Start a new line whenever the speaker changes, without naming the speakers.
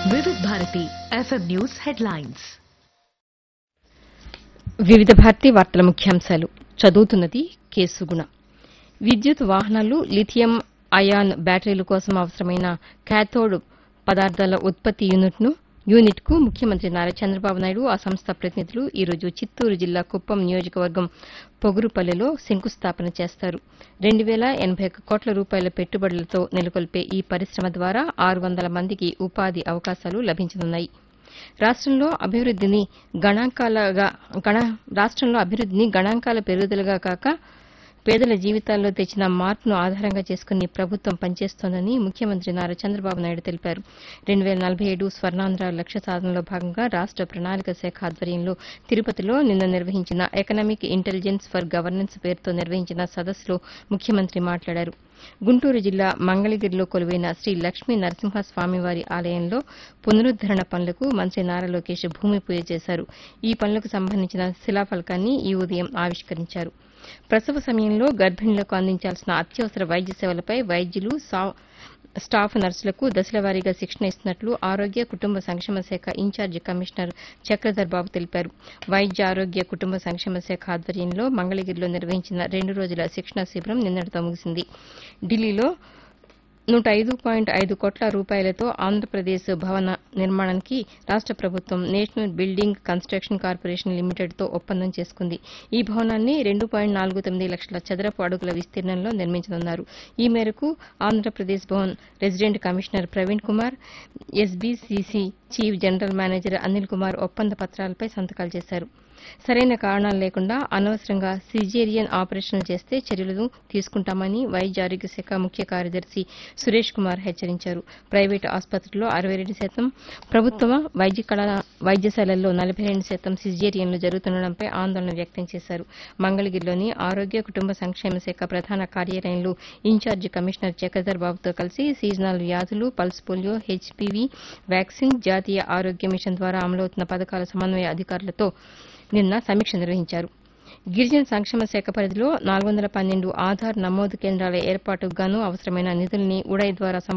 వివిధ Bharati FM news headlines
వివిధ భారతి వార్తల ముఖ్యాంశాలు చదువుతున్నది కేసుగుణ విద్యుత్ వాహనాలు లిథియం అయాన్ బ్యాటరీల కోసం అవసరమైన క్యాథోడ్ పదార్థాల ఉత్పత్తి యూనిట్ను యూనిట్కు ముఖ్యమంత్రి నారా చంద్రబాబు నాయుడు ఆ సంస్థ ప్రతినిధులు ఈరోజు చిత్తూరు జిల్లా కుప్పం నియోజకవర్గం పొగురుపల్లెలో శంకుస్థాపన చేస్తారు రెండు వేల ఎనభై ఒక్క కోట్ల రూపాయల పెట్టుబడులతో నెలకొల్పే ఈ పరిశ్రమ ద్వారా ఆరు వందల మందికి ఉపాధి అవకాశాలు లభించనున్నాయి రాష్ట్రంలో అభివృద్దిని గణాంకాలుగా గణ రాష్ట్రంలో అభివృద్దిని గణాంకాల పెరుగుదలగా కాక పేదల జీవితాల్లో తెచ్చిన మార్పును ఆధారంగా చేసుకుని ప్రభుత్వం పనిచేస్తోందని ముఖ్యమంత్రి నారా చంద్రబాబు నాయుడు తెలిపారు రెండు వేల నలభై ఏడు స్వర్ణాంధ్ర లక్ష్య సాధనలో భాగంగా రాష్ట ప్రణాళిక శాఖ ఆధ్వర్యంలో తిరుపతిలో నిన్న నిర్వహించిన ఎకనామిక్ ఇంటెలిజెన్స్ ఫర్ గవర్నెన్స్ పేరుతో నిర్వహించిన సదస్సులో ముఖ్యమంత్రి మాట్లాడారు గుంటూరు జిల్లా మంగళగిరిలో కొలువైన శ్రీ లక్ష్మీ నరసింహస్వామివారి ఆలయంలో పునరుద్దరణ పనులకు మంత్రి నారా లోకేష్ భూమి పూజ చేశారు ఈ పనులకు సంబంధించిన శిలాఫలకాన్ని ఈ ఉదయం ఆవిష్కరించారు ప్రసవ సమయంలో గర్భిణులకు అందించాల్సిన అత్యవసర వైద్య సేవలపై వైద్యులు సా- స్టాఫ్ నర్సులకు దశలవారీగా శిక్షణ ఇస్తున్నట్లు ఆరోగ్య కుటుంబ సంక్షేమ శాఖ ఇన్ఛార్జి కమిషనర్ చక్రధర్ బాబు తెలిపారు వైద్య ఆరోగ్య కుటుంబ సంక్షేమ శాఖ ఆధ్వర్యంలో మంగళగిరిలో నిర్వహించిన రెండు రోజుల శిక్షణ శిబిరం నిన్నటితో ముగిసింది ఢిల్లీలో నూట ఐదు పాయింట్ ఐదు కోట్ల రూపాయలతో ఆంధ్రప్రదేశ్ భవన నిర్మాణానికి రాష్ట ప్రభుత్వం నేషనల్ బిల్డింగ్ కన్స్ట్రక్షన్ కార్పొరేషన్ లిమిటెడ్తో ఒప్పందం చేసుకుంది ఈ భవనాన్ని రెండు పాయింట్ నాలుగు తొమ్మిది లక్షల చదరపు అడుగుల విస్తీర్ణంలో నిర్మించనున్నారు ఈ మేరకు Andhra Pradesh Bhavan resident commissioner Praveen Kumar SBCC chief general manager Anil Kumar ఒప్పంద పత్రాలపై సంతకాలు చేశారు సరైన కారణాలు లేకుండా అనవసరంగా సిజేరియన్ ఆపరేషన్లు చేస్తే చర్యలు తీసుకుంటామని వైద్య ఆరోగ్య శాఖ ముఖ్య కార్యదర్శి సురేష్ కుమార్ హెచ్చరించారు ప్రైవేటు ఆసుపత్రుల్లో అరవై రెండు శాతం ప్రభుత్వ వైద్య కళా వైద్యశాలల్లో నలభై రెండు శాతం సిజేరియన్లు జరుగుతుండడంపై ఆందోళన వ్యక్తం చేశారు మంగళగిరిలోని ఆరోగ్య కుటుంబ సంక్షేమ శాఖ ప్రధాన కార్యాలయంలో ఇన్ఛార్జి కమిషనర్ చక్రధర్ బాబుతో కలిసి సీజనల్ వ్యాధులు పల్స్ పోలియో హెచ్పీవీ వ్యాక్సిన్ జాతీయ ఆరోగ్య మిషన్ ద్వారా అమలవుతున్న పథకాల సమన్వయ అధికారులతో నిన్న సమీక్ష నిర్వహించారు గిరిజన సంక్షేమ శాఖ పరిధిలో నాలుగు వందల పన్నెండు ఆధార్ నమోదు కేంద్రాల ఏర్పాటుకు గాను అవసరమైన నిధుల్ని ఉడాయ్ ద్వారా